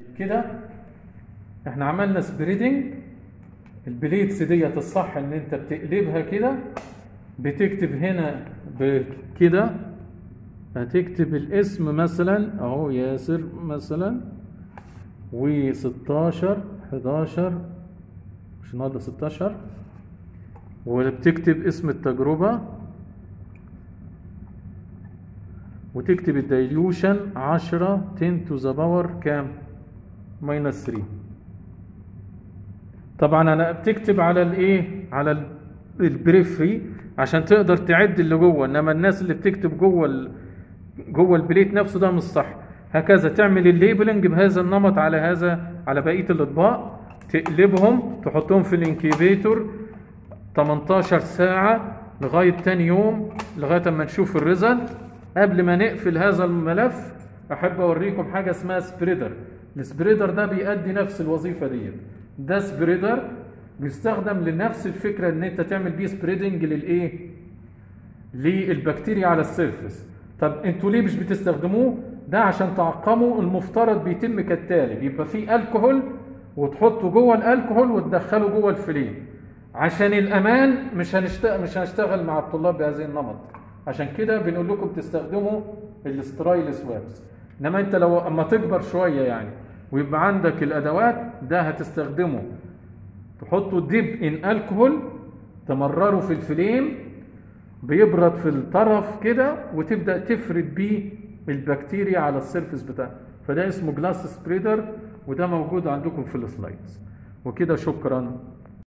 كده احنا عملنا سبريدنج البليتس ديت الصح ان انت بتقلبها كده بتكتب هنا كده هتكتب الاسم مثلا اهو ياسر مثلا و16 11 مش النهارده 16 وبتكتب اسم التجربة وتكتب الديليوشن 10 10 to the power كام؟ ماينس 3 طبعا انا بتكتب على الايه؟ على البريفري عشان تقدر تعد اللي جوه انما الناس اللي بتكتب جوه ال... جوه البليت نفسه ده مش صح هكذا تعمل الليبلنج بهذا النمط على هذا على بقيه الاطباق تقلبهم تحطهم في الانكيبيتور 18 ساعة لغاية تاني يوم لغاية اما نشوف الريزلت قبل ما نقفل هذا الملف احب اوريكم حاجة اسمها سبريدر السبريدر ده بيأدي نفس الوظيفة ديت ده سبريدر بيستخدم لنفس الفكرة ان انت تعمل بيه سبريدنج للايه للبكتيريا على السيرفس طب انتوا ليه مش بتستخدموه ده عشان تعقموا المفترض بيتم كالتالي بيبقى فيه الكحول وتحطه جوه الالكحول وتدخله جوه الفليم عشان الامان مش هنشتغل مش هنشتغل مع الطلاب بهذه النمط عشان كده بنقول لكم تستخدموا الاسترايل سوابس انما انت لو اما تكبر شويه يعني ويبقى عندك الادوات ده هتستخدمه تحطه ديب ان الكحول تمرره في الفليم بيبرد في الطرف كده وتبدا تفرد بيه البكتيريا على السيرفس بتاعه فده اسمه جلاس سبريدر وده موجود عندكم في السلايدز وكده شكرا